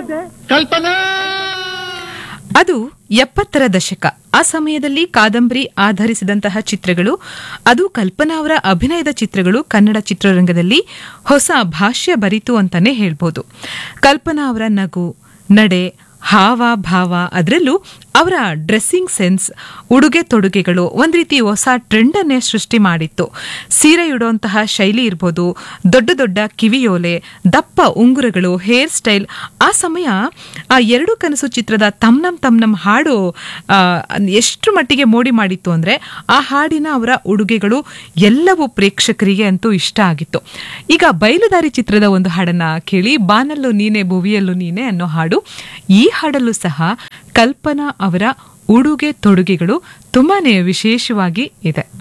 ಇದೆ ಕಲ್ಪನಾ ಅದು ಎಪ್ಪತ್ತರ ದಶಕ ಆ ಸಮಯದಲ್ಲಿ ಕಾದಂಬರಿ ಆಧರಿಸಿದಂತಹ ಚಿತ್ರಗಳು ಅದು ಕಲ್ಪನಾ ಅವರ ಅಭಿನಯದ ಚಿತ್ರಗಳು ಕನ್ನಡ ಚಿತ್ರರಂಗದಲ್ಲಿ ಹೊಸ ಭಾಷ್ಯ ಬರಿತು ಅಂತಾನೆ ಹೇಳ್ಬೋದು ಕಲ್ಪನಾ ಅವರ ನಗು ನಡೆ ಹಾವ ಭಾವ ಅದರಲ್ಲೂ ಅವರ ಡ್ರೆಸ್ಸಿಂಗ್ ಸೆನ್ಸ್ ಉಡುಗೆ ತೊಡುಗೆಗಳು ಒಂದ್ ರೀತಿ ಹೊಸ ಟ್ರೆಂಡ್ ಅನ್ನೇ ಸೃಷ್ಟಿ ಮಾಡಿತ್ತು ಸೀರೆ ಉಡುವಂತಹ ಶೈಲಿ ಇರ್ಬೋದು ದೊಡ್ಡ ದೊಡ್ಡ ಕಿವಿಯೋಲೆ ದಪ್ಪ ಉಂಗುರಗಳು ಹೇರ್ ಸ್ಟೈಲ್ ಆ ಸಮಯ ಆ ಎರಡು ಕನಸು ಚಿತ್ರದ ತಮ್ನಂ ತಮ್ನಂ ಹಾಡು ಆ, ಎಷ್ಟು ಮಟ್ಟಿಗೆ ಮೋಡಿ ಮಾಡಿತ್ತು ಅಂದ್ರೆ ಆ ಹಾಡಿನ ಅವರ ಉಡುಗೆಗಳು ಎಲ್ಲವೂ ಪ್ರೇಕ್ಷಕರಿಗೆ ಅಂತೂ ಇಷ್ಟ ಆಗಿತ್ತು ಈಗ ಬಯಲುದಾರಿ ಚಿತ್ರದ ಒಂದು ಹಾಡನ್ನ ಕೇಳಿ ಬಾನಲ್ಲೂ ನೀನೆ ಭುವಿಯಲ್ಲೂ ನೀನೆ ಅನ್ನೋ ಹಾಡು ಈ ಹಾಡಲ್ಲೂ ಸಹ ಕಲ್ಪನಾ ಅವರ ಉಡುಗೆ ತೊಡುಗೆಗಳು ತುಂಬಾನೇ ವಿಶೇಷವಾಗಿ ಇದೆ